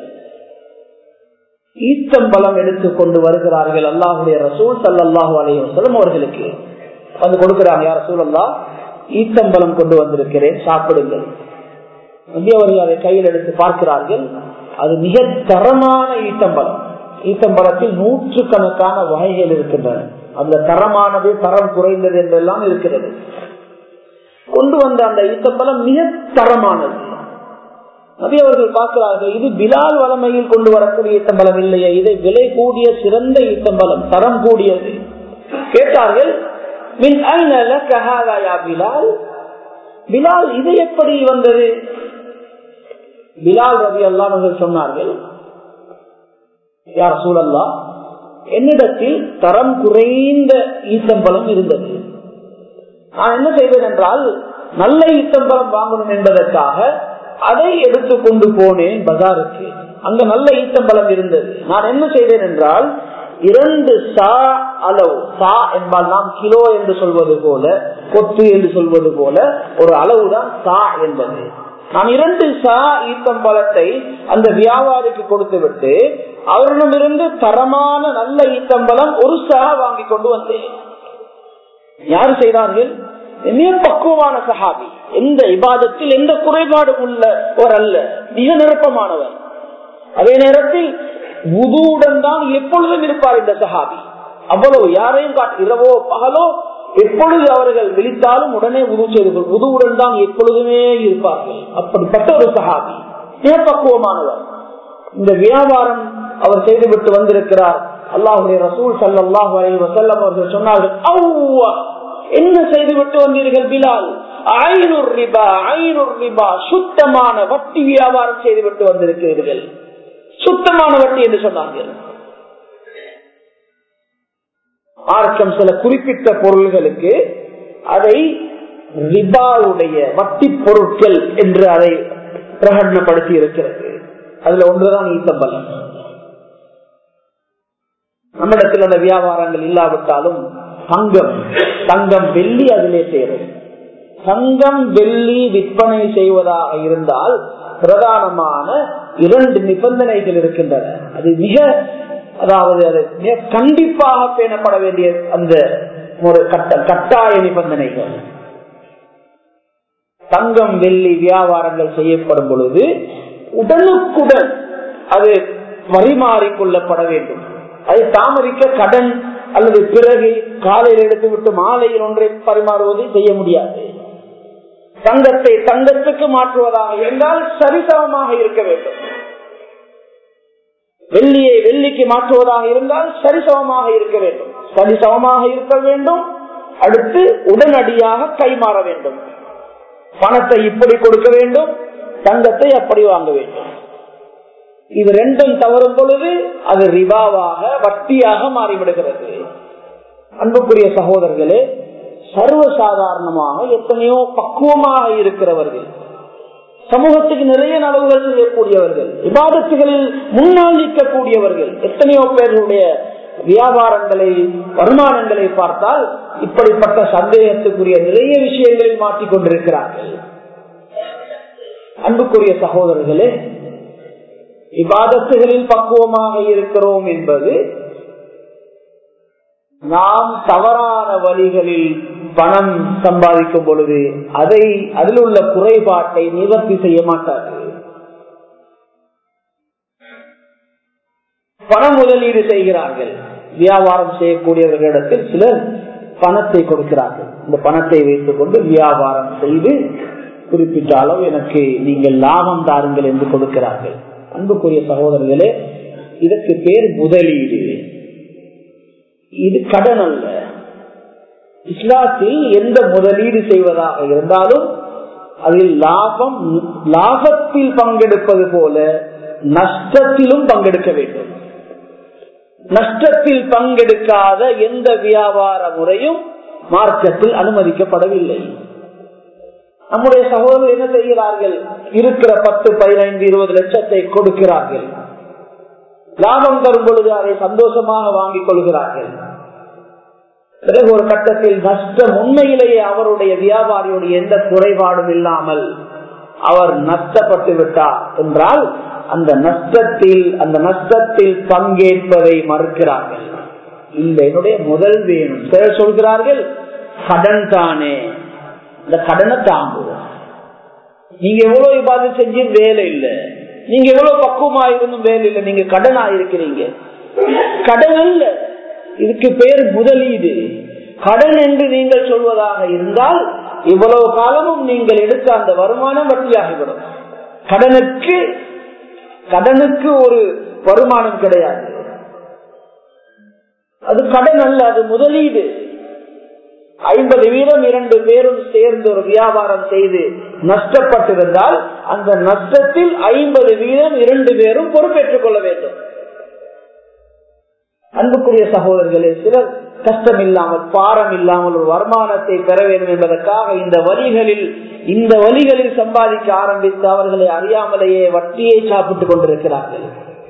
ஈத்தம்பலம் எடுத்துக் கொண்டு வருகிறார்கள் அல்லாஹுடைய ரசூல் சல்லாஹூ அலையம் அவர்களுக்கு வந்து கொடுக்கிறாங்க யார் ரசூல் அல்லா ஈத்தம்பலம் கொண்டு வந்திருக்கிறேன் சாப்பிடுங்கள் அவர்கள் அதை கையில் எடுத்து பார்க்கிறார்கள் அது மிக தரமான ஈத்தம்பலம் ஈத்தம்பலத்தில் நூற்று கணக்கான வகைகள் இருக்கின்றன அந்த தரமானது தரம் குறைந்தது என்றெல்லாம் இருக்கிறது கொண்டு வந்த அந்த ஈத்தம்பலம் மிக தரமானது நபி அவர்கள் பார்க்கிறார்கள் இது பிலால் வளமையில் கொண்டு வரக்கூடிய ஈத்தம்பலம் இல்லையே இதை விலை கூடிய சிறந்த ஈத்தம்பலம் தரம் கூடியது கேட்டார்கள் மின் பிலால் பிலால் இது எப்படி வந்தது பிலால் ரவி அல்லாமல் சொன்னார்கள் யார் சூழல்லா என்னிடத்தில் தரம் குறைந்த ஈத்தம்பலம் இருந்தது நான் என்ன செய்வேன் என்றால் நல்ல ஈத்தம்பலம் வாங்கணும் என்பதற்காக அதை எடுத்து கொண்டு போனேன் பஜாருக்கு அங்க நல்ல ஈத்தம்பலம் இருந்தது நான் என்ன செய்தேன் என்றால் இரண்டு சா அளவு சா என்பால் நாம் கிலோ என்று சொல்வது போல கொத்து என்று சொல்வது போல ஒரு அளவுதான் சா என்பது நான் இரண்டு சா ஈத்தம்பலத்தை அந்த வியாபாரிக்கு கொடுத்து விட்டு அவரிடமிருந்து தரமான நல்ல ஈத்தம்பலம் ஒரு சா வாங்கி கொண்டு வந்தேன் யார் செய்தார்கள் மிக பக்குவமான சஹாபி எந்த இபாதத்தில் எந்த குறைபாடும் உள்ள ஒரு அல்ல மிக நிரப்பமானவர் அதே நேரத்தில் உதுவுடன் தான் எப்பொழுதும் இருப்பார் இந்த சஹாபி அவ்வளவு யாரையும் இரவோ பகலோ எப்பொழுது அவர்கள் விழித்தாலும் உடனே உது செய்து உதுவுடன் தான் எப்பொழுதுமே இருப்பார்கள் அப்படிப்பட்ட ஒரு சஹாபி மிக பக்குவமானவர் இந்த வியாபாரம் அவர் செய்துவிட்டு வந்திருக்கிறார் அல்லாஹுடைய ரசூல் சல்லாஹு அலி வசல்லம் அவர்கள் சொன்னார்கள் என்ன செய்துவிட்டு வந்தீர்கள் பிலால் ஐநூறு ரிபா ஐநூறு ரிபா சுத்தமான வட்டி வியாபாரம் செய்துவிட்டு வந்திருக்கிறீர்கள் சுத்தமான வட்டி என்று சொன்னார்கள் மார்க்கம் சில குறிப்பிட்ட பொருள்களுக்கு அதை ரிபாவுடைய வட்டி பொருட்கள் என்று அதை பிரகடனப்படுத்தி இருக்கிறது அதுல ஒன்றுதான் ஈத்தம்பலம் நம்மிடத்தில் அந்த வியாபாரங்கள் இல்லாவிட்டாலும் தங்கம் தங்கம் வெள்ளி அதிலே சேரும் தங்கம் வெள்ளி விற்பனை செய்வதாக இருந்தால் பிரதானமான இரண்டு நிபந்தனைகள் இருக்கின்றன அது மிக அதாவது அது மிக கண்டிப்பாக பேணப்பட வேண்டிய அந்த ஒரு கட்ட கட்டாய நிபந்தனைகள் தங்கம் வெள்ளி வியாபாரங்கள் செய்யப்படும் பொழுது உடனுக்குடன் அது பரிமாறிக்கொள்ளப்பட வேண்டும் அதை தாமதிக்க கடன் அல்லது பிறகு காலையில் எடுத்துவிட்டு மாலையில் ஒன்றை பரிமாறுவதை செய்ய முடியாது தங்கத்தை தங்கத்துக்கு மாற்றுவதாக இருந்தால் சரிசமமாக இருக்க வேண்டும் வெள்ளியை வெள்ளிக்கு மாற்றுவதாக இருந்தால் சரிசமமாக இருக்க வேண்டும் சரிசமமாக இருக்க வேண்டும் அடுத்து உடனடியாக கைமாற வேண்டும் பணத்தை இப்படி கொடுக்க வேண்டும் தங்கத்தை அப்படி வாங்க வேண்டும் இது ரெண்டும் தவறும் பொழுது அது ரிபாவாக வட்டியாக மாறிவிடுகிறது அன்புக்குரிய சகோதரர்களே சர்வசாதாரணமாக எத்தனையோ பக்குவமாக இருக்கிறவர்கள் சமூகத்துக்கு நிறைய நலவுகள் செய்யக்கூடியவர்கள் விவாதத்துகளில் முன்னால் நிற்கக்கூடியவர்கள் எத்தனையோ பேர்களுடைய வியாபாரங்களை வருமானங்களை பார்த்தால் இப்படிப்பட்ட சந்தேகத்துக்குரிய நிறைய விஷயங்களில் மாட்டிக்கொண்டிருக்கிறார்கள் அன்புக்குரிய சகோதரர்களே விவாதத்துகளில் பக்குவமாக இருக்கிறோம் என்பது நாம் தவறான வழிகளில் பணம் சம்பாதிக்கும் பொழுது அதை அதில் உள்ள குறைபாட்டை நிவர்த்தி செய்ய மாட்டார்கள் பண முதலீடு செய்கிறார்கள் வியாபாரம் செய்யக்கூடியவர்களிடத்தில் சிலர் பணத்தை கொடுக்கிறார்கள் இந்த பணத்தை வைத்துக் கொண்டு வியாபாரம் செய்து குறிப்பிட்ட அளவு எனக்கு நீங்கள் லாபம் தாருங்கள் என்று கொடுக்கிறார்கள் அன்புக்குரிய சகோதரர்களே இதற்கு பேர் முதலீடு இது கடன் அல்ல இஸ்லாத்தில் எந்த முதலீடு செய்வதாக இருந்தாலும் அதில் லாபம் லாபத்தில் பங்கெடுப்பது போல நஷ்டத்திலும் பங்கெடுக்க வேண்டும் நஷ்டத்தில் பங்கெடுக்காத எந்த வியாபார முறையும் மார்க்கத்தில் அனுமதிக்கப்படவில்லை நம்முடைய சகோதரர் என்ன செய்கிறார்கள் இருக்கிற பத்து பதினைந்து இருபது லட்சத்தை கொடுக்கிறார்கள் லாபம் தரும் பொழுது அதை சந்தோஷமாக வாங்கிக் கொள்கிறார்கள் பிறகு ஒரு கட்டத்தில் நஷ்டம் உண்மையிலேயே அவருடைய வியாபாரியுடைய எந்த குறைபாடும் இல்லாமல் அவர் நஷ்டப்பட்டு விட்டார் என்றால் அந்த நஷ்டத்தில் அந்த நஷ்டத்தில் பங்கேற்பதை மறுக்கிறார்கள் இல்ல என்னுடைய முதல் வேணும் சிலர் சொல்கிறார்கள் கடன் தானே இந்த கடனை தாங்குவோம் நீங்க எவ்வளவு இவ்வாறு செஞ்சும் வேலை இல்லை நீங்க எவ்வளவு பக்குவமா இருந்தும் வேலை இல்லை நீங்க கடனா இருக்கிறீங்க கடன் அல்ல இதுக்கு பேர் முதலீடு கடன் என்று நீங்கள் சொல்வதாக இருந்தால் இவ்வளவு காலமும் நீங்கள் எடுத்த அந்த வருமானம் வட்டியாகிவிடும் கடனுக்கு கடனுக்கு ஒரு வருமானம் கிடையாது அது கடன் அல்ல அது முதலீடு ஐம்பது வீதம் இரண்டு பேரும் சேர்ந்து ஒரு வியாபாரம் செய்து நஷ்டப்பட்டிருந்தால் அந்த நஷ்டத்தில் ஐம்பது வீதம் இரண்டு பேரும் பொறுப்பேற்றுக் கொள்ள வேண்டும் அன்புக்குரிய சகோதரர்களே சிலர் கஷ்டம் இல்லாமல் பாரம் இல்லாமல் ஒரு வருமானத்தை பெற வேண்டும் என்பதற்காக இந்த வழிகளில் இந்த வழிகளில் சம்பாதிக்க ஆரம்பித்து அவர்களை அறியாமலேயே வட்டியை சாப்பிட்டுக் கொண்டிருக்கிறார்கள்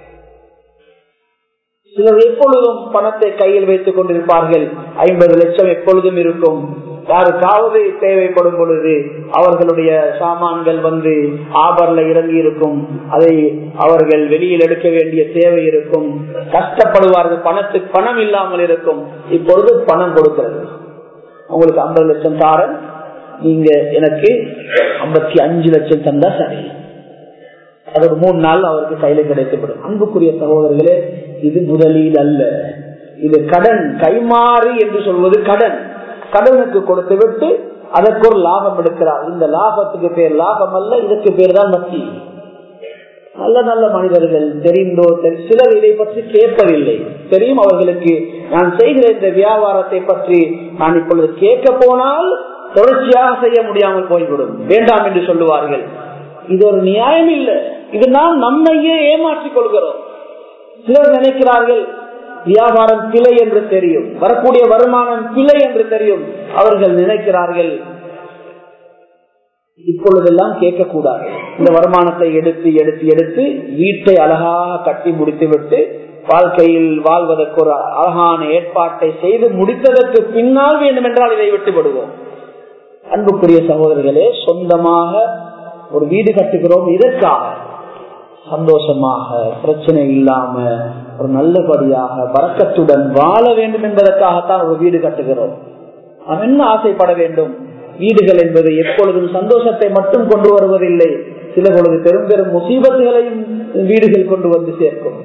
சிலர் எப்பொழுதும் பணத்தை கையில் வைத்துக் கொண்டிருப்பார்கள் ஐம்பது லட்சம் எப்பொழுதும் இருக்கும் யாருக்காவது தேவைப்படும் பொழுது அவர்களுடைய சாமான்கள் வந்து ஆபர்ல இறங்கி இருக்கும் அதை அவர்கள் வெளியில் எடுக்க வேண்டிய தேவை இருக்கும் கஷ்டப்படுவார்கள் பணத்துக்கு பணம் இல்லாமல் இருக்கும் இப்பொழுது பணம் கொடுக்கிறது உங்களுக்கு ஐம்பது லட்சம் தாரன் நீங்க எனக்கு ஐம்பத்தி அஞ்சு லட்சம் தந்தா சரி அது ஒரு மூணு நாள் அவருக்கு கையில கிடைத்துவிடும் அன்புக்குரிய சகோதரர்களே இது முதலீடு அல்ல இது கடன் கைமாறு என்று சொல்வது கடன் கடனுக்கு கொடுத்து விட்டு அதற்கு ஒரு லாபம் எடுக்கிறார் இந்த லாபத்துக்கு பேர் லாபம் அல்ல இதற்கு பேர் தான் வட்டி நல்ல நல்ல மனிதர்கள் தெரிந்தோ சிலர் இதை பற்றி கேட்பதில்லை தெரியும் அவர்களுக்கு நான் செய்கிற இந்த வியாபாரத்தை பற்றி நான் இப்பொழுது கேட்க போனால் தொடர்ச்சியாக செய்ய முடியாமல் போய்விடும் வேண்டாம் என்று சொல்லுவார்கள் இது ஒரு நியாயம் இல்லை இது நாம் நம்மையே ஏமாற்றிக் கொள்கிறோம் சிலர் நினைக்கிறார்கள் வியாபாரம் பிழை என்று தெரியும் வரக்கூடிய வருமானம் பிழை என்று தெரியும் அவர்கள் நினைக்கிறார்கள் இப்பொழுதெல்லாம் கேட்கக்கூடாது இந்த வருமானத்தை எடுத்து எடுத்து எடுத்து வீட்டை அழகாக கட்டி முடித்து விட்டு வாழ்க்கையில் வாழ்வதற்கு ஒரு அழகான ஏற்பாட்டை செய்து முடித்ததற்கு பின்னால் வேண்டும் என்றால் இதை விட்டு விடுவோம் அன்புக்குரிய சகோதரர்களே சொந்தமாக ஒரு வீடு கட்டுகிறோம் இதற்காக சந்தோஷமாக பிரச்சனை இல்லாம ஒரு நல்லபடியாக வரக்கத்துடன் வாழ வேண்டும் என்பதற்காகத்தான் ஒரு வீடு கட்டுகிறோம் நாம் என்ன ஆசைப்பட வேண்டும் வீடுகள் என்பது எப்பொழுதும் சந்தோஷத்தை மட்டும் கொண்டு வருவதில்லை சில பொழுது பெரும் பெரும் முசீபத்துகளையும் வீடுகள் கொண்டு வந்து சேர்க்கும்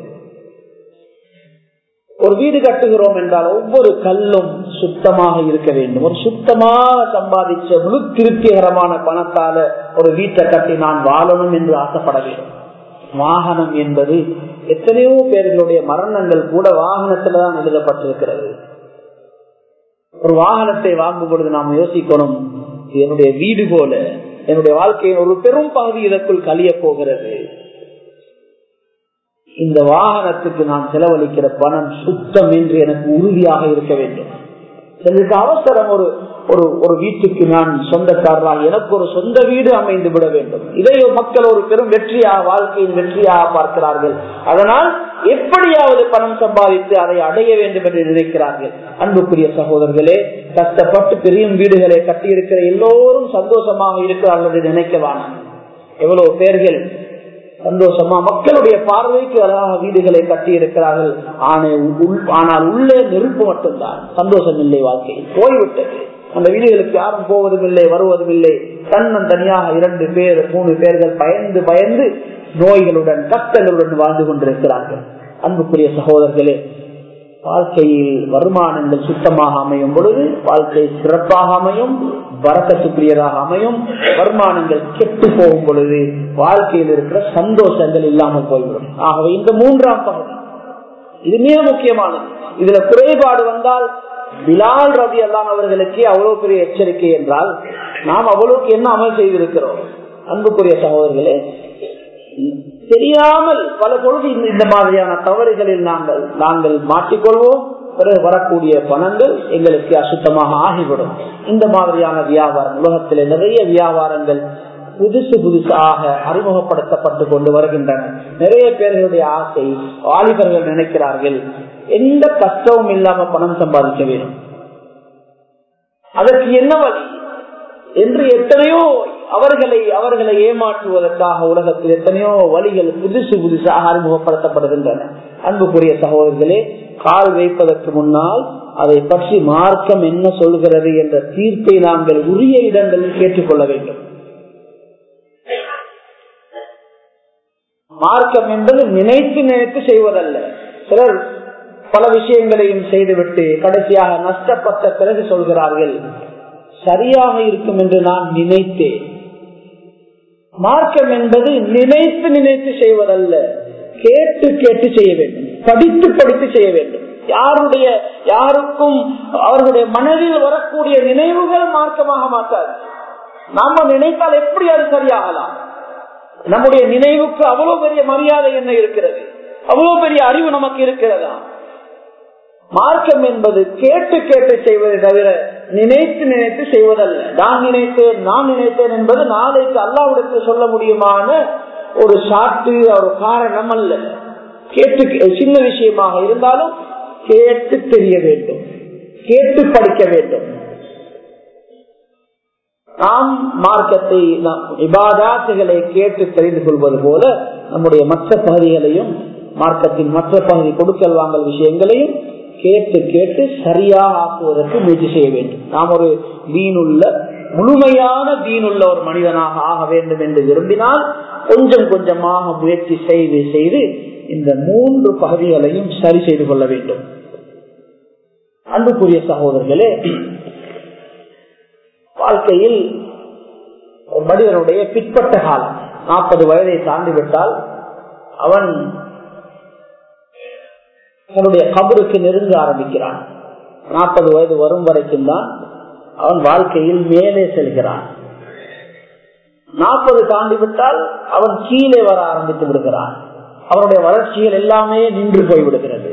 ஒரு வீடு கட்டுகிறோம் என்றால் ஒவ்வொரு கல்லும் சுத்தமாக இருக்க வேண்டும் ஒரு சுத்தமாக சம்பாதிச்ச முழு திருப்திகரமான பணத்தால ஒரு வீட்டை கட்டி நான் வாழணும் என்று ஆசைப்பட வேண்டும் வாகனம் என்பது எத்தனையோ பேர்களுடைய மரணங்கள் கூட வாகனத்துல தான் எழுதப்பட்டிருக்கிறது ஒரு வாகனத்தை வாங்கும் பொழுது நாம் யோசிக்கணும் என்னுடைய வீடு போல என்னுடைய வாழ்க்கையின் ஒரு பெரும் பகுதி இதற்குள் கழிய போகிறது இந்த வாகனத்துக்கு நான் செலவழிக்கிற பணம் சுத்தம் என்று எனக்கு உறுதியாக இருக்க வேண்டும் எனக்கு அவசரம் ஒரு ஒரு ஒரு வீட்டுக்கு நான் சொந்தக்காரராக எனக்கு ஒரு சொந்த வீடு அமைந்து விட வேண்டும் இதை மக்கள் ஒரு பெரும் வெற்றியாக வாழ்க்கையின் வெற்றியாக பார்க்கிறார்கள் அதனால் எப்படியாவது பணம் சம்பாதித்து அதை அடைய வேண்டும் என்று நினைக்கிறார்கள் அன்புக்குரிய சகோதரர்களே கஷ்டப்பட்டு பெரிய வீடுகளை கட்டியிருக்கிற எல்லோரும் சந்தோஷமாக இருக்கிறார்கள் என்று நினைக்கவான எவ்வளவு பேர்கள் சந்தோஷமா மக்களுடைய பார்வைக்கு அழகாக வீடுகளை கட்டி இருக்கிறார்கள் ஆனால் உள்ளே நெருப்பு மட்டும்தான் சந்தோஷம் இல்லை வாழ்க்கையில் போய்விட்டது அந்த வீடுகளுக்கு யாரும் போவதும் இல்லை வருவதும் இல்லை தன்னன் தனியாக இரண்டு பேர் மூணு பேர்கள் பயந்து பயந்து நோய்களுடன் கஷ்டங்களுடன் வாழ்ந்து கொண்டிருக்கிறார்கள் அன்புக்குரிய சகோதரர்களே வாழ்க்கையில் வருமானங்கள் சுத்தமாக அமையும் பொழுது வாழ்க்கை சிறப்பாக அமையும் வரக்கத்துக்குரியதாக அமையும் வருமானங்கள் கெட்டு போகும் பொழுது வாழ்க்கையில் இருக்கிற சந்தோஷங்கள் இல்லாமல் போய்விடும் ஆகவே இந்த மூன்றாம் பகுதி இது மிக முக்கியமானது இதுல குறைபாடு வந்தால் பிலால் ரவி அல்லான் அவர்களுக்கு அவ்வளவு பெரிய எச்சரிக்கை என்றால் நாம் அவ்வளவுக்கு என்ன அமல் செய்திருக்கிறோம் அன்புக்குரிய சகோதரர்களே தெரியாமல் பல பொழுது இந்த மாதிரியான தவறுகளில் நாங்கள் நாங்கள் மாட்டிக்கொள்வோம் பிறகு வரக்கூடிய பணங்கள் எங்களுக்கு அசுத்தமாக ஆகிவிடும் இந்த மாதிரியான வியாபாரம் உலகத்தில் நிறைய வியாபாரங்கள் புதுசு புதுசாக அறிமுகப்படுத்தப்பட்டு கொண்டு வருகின்றன நிறைய பேர்களுடைய ஆசை வாலிபர்கள் நினைக்கிறார்கள் எந்த கஷ்டமும் இல்லாம பணம் சம்பாதிக்க வேண்டும் அதற்கு என்ன வழி என்று எத்தனையோ அவர்களை அவர்களை ஏமாற்றுவதற்காக உலகத்தில் எத்தனையோ வழிகள் புதுசு புதுசாக அறிமுகப்படுத்தப்படுகின்றன அன்புக்குரிய சகோதரர்களே கால் வைப்பதற்கு முன்னால் அதை பற்றி மார்க்கம் என்ன சொல்கிறது என்ற தீர்ப்பை நாங்கள் உரிய இடங்களில் கேட்டுக்கொள்ள வேண்டும் மார்க்கம் என்பது நினைத்து நினைத்து செய்வதல்ல சிலர் பல விஷயங்களையும் செய்துவிட்டு கடைசியாக நஷ்டப்பட்ட பிறகு சொல்கிறார்கள் சரியாக இருக்கும் என்று நான் நினைத்தேன் மார்க்கம் என்பது நினைத்து நினைத்து செய்வதல்ல கேட்டு கேட்டு செய்ய வேண்டும் படித்து படித்து செய்ய வேண்டும் யாருடைய யாருக்கும் அவர்களுடைய மனதில் வரக்கூடிய நினைவுகள் மார்க்கமாக மாட்டாது நாம நினைத்தால் எப்படி அது சரியாகலாம் நம்முடைய நினைவுக்கு அவ்வளவு பெரிய மரியாதை என்ன இருக்கிறது அவ்வளவு பெரிய அறிவு நமக்கு இருக்கிறதா மார்க்கம் என்பது கேட்டு கேட்டு செய்வதை தவிர நினைத்து நினைத்து செய்வதல்ல நான் நினைத்தேன் நான் நினைத்தேன் என்பது நாளைக்கு அல்லாவிடத்தில் சொல்ல முடியுமான ஒரு சாட்டு ஒரு காரணம் அல்ல கேட்டு சின்ன விஷயமாக இருந்தாலும் கேட்டு தெரிய வேண்டும் கேட்டு படிக்க வேண்டும் நாம் மார்க்கத்தை இபாதாத்துகளை கேட்டு தெரிந்து கொள்வது போல நம்முடைய மற்ற பகுதிகளையும் மார்க்கத்தின் மற்ற பகுதி கொடுக்கல் வாங்கல் விஷயங்களையும் கேட்டு கேட்டு சரியாக ஆக்குவதற்கு முயற்சி செய்ய வேண்டும் நாம் ஒரு தீனுள்ள முழுமையான தீனுள்ள ஒரு மனிதனாக ஆக வேண்டும் என்று விரும்பினால் கொஞ்சம் கொஞ்சமாக முயற்சி செய்து செய்து இந்த மூன்று பகுதிகளையும் சரி செய்து கொள்ள வேண்டும் அன்புக்குரிய சகோதரர்களே வாழ்க்கையில் ஒரு மனிதனுடைய பிற்பட்ட காலம் நாற்பது வயதை தாண்டி விட்டால் அவன் தன்னுடைய கபருக்கு நெருங்க ஆரம்பிக்கிறான் நாற்பது வயது வரும் வரைக்கும் தான் அவன் வாழ்க்கையில் மேலே செல்கிறான் நாற்பது தாண்டி விட்டால் அவன் கீழே வர ஆரம்பித்து விடுகிறான் அவனுடைய வளர்ச்சிகள் எல்லாமே நின்று போய்விடுகிறது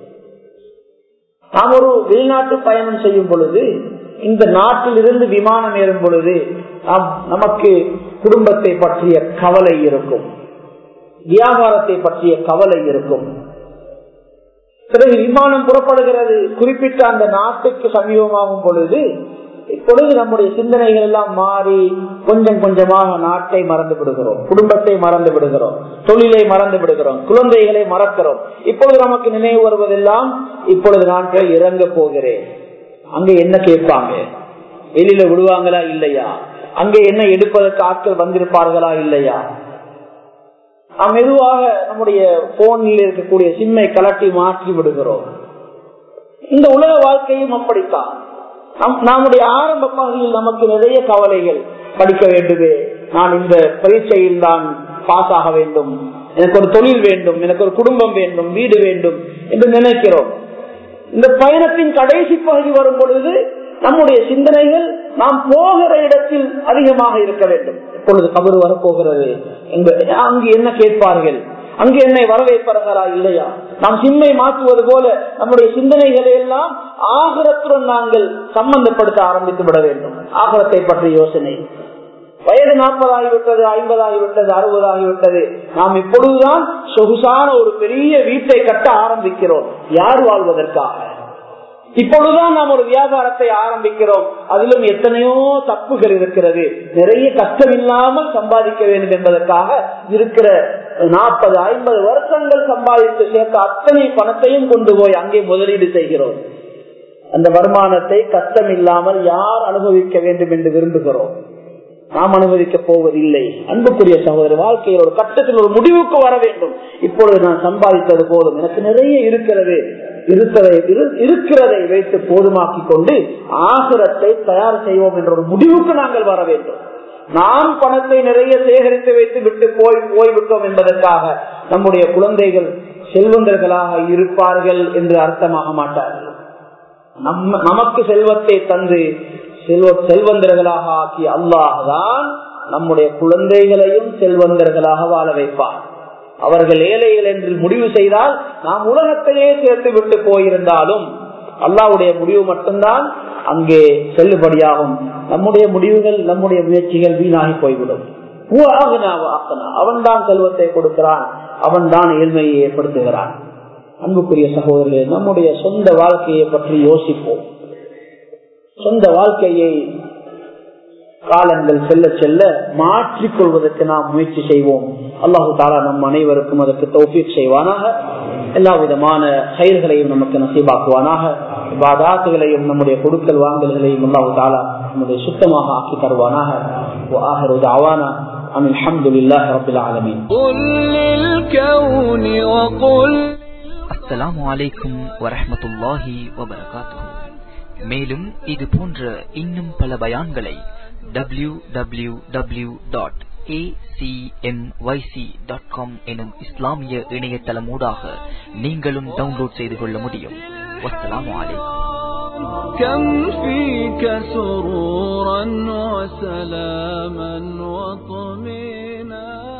நாம் ஒரு வெளிநாட்டு பயணம் செய்யும் பொழுது இந்த நாட்டில் இருந்து விமானம் ஏறும் பொழுது நமக்கு குடும்பத்தை பற்றிய கவலை இருக்கும் வியாபாரத்தை பற்றிய கவலை இருக்கும் பிறகு விமானம் புறப்படுகிறது குறிப்பிட்ட அந்த நாட்டுக்கு சமீபமாகும் பொழுது இப்பொழுது நம்முடைய சிந்தனைகள் எல்லாம் மாறி கொஞ்சம் கொஞ்சமாக நாட்டை மறந்து விடுகிறோம் குடும்பத்தை மறந்து விடுகிறோம் தொழிலை மறந்து விடுகிறோம் குழந்தைகளை மறக்கிறோம் இப்பொழுது நமக்கு நினைவு வருவதெல்லாம் இப்பொழுது நான் போய் இறங்க போகிறேன் அங்க என்ன கேட்பாங்க வெளியில விடுவாங்களா இல்லையா அங்க என்ன எடுப்பதற்கு ஆட்கள் வந்திருப்பார்களா இல்லையா நாம் மெதுவாக நம்முடைய போனில் இருக்கக்கூடிய சிம்மை கலட்டி மாற்றி விடுகிறோம் இந்த உலக வாழ்க்கையும் அப்படித்தான் நம்முடைய ஆரம்ப பகுதியில் நமக்கு நிறைய கவலைகள் படிக்க வேண்டுமே நான் இந்த பரீட்சையில் தான் பாஸ் ஆக வேண்டும் எனக்கு ஒரு தொழில் வேண்டும் எனக்கு ஒரு குடும்பம் வேண்டும் வீடு வேண்டும் என்று நினைக்கிறோம் இந்த பயணத்தின் கடைசி பகுதி வரும் பொழுது நம்முடைய சிந்தனைகள் நாம் போகிற இடத்தில் அதிகமாக இருக்க வேண்டும் இப்பொழுது கபரு வரப்போகிறது அங்கு என்ன கேட்பார்கள் அங்கு என்னை வரவேற்பார்களா இல்லையா நாம் சிம்மை மாற்றுவது போல நம்முடைய சிந்தனைகளை எல்லாம் ஆகரத்துடன் நாங்கள் சம்பந்தப்படுத்த ஆரம்பித்து விட வேண்டும் ஆகரத்தை பற்றிய யோசனை வயது நாற்பதாகிவிட்டது ஐம்பதாகிவிட்டது அறுபதாகிவிட்டது நாம் இப்பொழுதுதான் சொகுசான ஒரு பெரிய வீட்டை கட்ட ஆரம்பிக்கிறோம் யார் வாழ்வதற்காக இப்பொழுதுதான் நாம் ஒரு வியாபாரத்தை ஆரம்பிக்கிறோம் அதிலும் எத்தனையோ தப்புகள் இருக்கிறது நிறைய கஷ்டம் இல்லாமல் சம்பாதிக்க வேண்டும் என்பதற்காக இருக்கிற நாற்பது ஐம்பது வருஷங்கள் சம்பாதித்து சேர்த்த அத்தனை பணத்தையும் கொண்டு போய் அங்கே முதலீடு செய்கிறோம் அந்த வருமானத்தை கஷ்டம் இல்லாமல் யார் அனுபவிக்க வேண்டும் என்று விரும்புகிறோம் நாம் அனுமதிக்க போவதில்லை அன்புக்குரிய சகோதரர் வாழ்க்கையில் ஒரு கட்டத்தில் ஒரு முடிவுக்கு வர வேண்டும் இப்பொழுது நான் சம்பாதித்தது போதும் எனக்கு நிறைய இருக்கிறது இருக்கிறதை இரு- இருக்கிறதை வைத்து போதுமாக்கி கொண்டு ஆகிரத்தை தயார் செய்வோம் என்ற ஒரு முடிவுக்கு நாங்கள் வர வேண்டும் நாம் பணத்தை நிறைய சேகரித்து வைத்து விட்டு போய் போய்விட்டோம் என்பதற்காக நம்முடைய குழந்தைகள் செல்வந்தர்களாக இருப்பார்கள் என்று அர்த்தமாக மாட்டார்கள் நம்ம நமக்கு செல்வத்தை தந்து செல்வ செல்வந்தர்களாக ஆக்கிய அல்லாஹ் தான் நம்முடைய குழந்தைகளையும் செல்வந்தர்களாக வாழ வைப்பார் அவர்கள் ஏழைகள் என்று முடிவு செய்தால் நாம் உலகத்தையே சேர்த்து விட்டு போயிருந்தாலும் அல்லாவுடைய முடிவு மட்டும்தான் அங்கே செல்லுபடியாகும் நம்முடைய முடிவுகள் நம்முடைய முயற்சிகள் வீணாகி போய்விடும் அவன் தான் செல்வத்தை கொடுக்கிறான் அவன் தான் ஏழ்மையை ஏற்படுத்துகிறான் அன்புக்குரிய சகோதரர்களே நம்முடைய சொந்த வாழ்க்கையை பற்றி யோசிப்போம் சொந்த வாழ்க்கையை காலங்கள் செல்ல செல்ல மாற்றிக்கொள்வதற்கு நாம் முயற்சி செய்வோம் அல்லாஹு தாலா நம் அனைவருக்கும் அதற்கு தௌஃபீக் செய்வானாக எல்லா விதமான செயல்களையும் நமக்கு நசீபாக்குவானாக பாதாத்துகளையும் நம்முடைய கொடுக்கல் வாங்கல்களையும் அல்லாஹு தாலா நம்முடைய சுத்தமாக ஆக்கி தருவானாக ஆகிறது அவானா அன் அல்ஹம்துலில்லாஹி ரப்பில் ஆலமீன் قل للكون وقل அஸ்ஸலாமு அலைக்கும் வரஹ்மத்துல்லாஹி வபரகாத்துஹு மேலும் இது போன்ற இன்னும் பல பயான்களை டபிள்யூ டபிள்யூ டபிள்யூ டாட் எனும் இஸ்லாமிய இணையதளமூடாக நீங்களும் டவுன்லோட் செய்து கொள்ள முடியும் வஸ்ஸலாமு அலைக்கும் كم فيك سرورا وسلاما وطمينا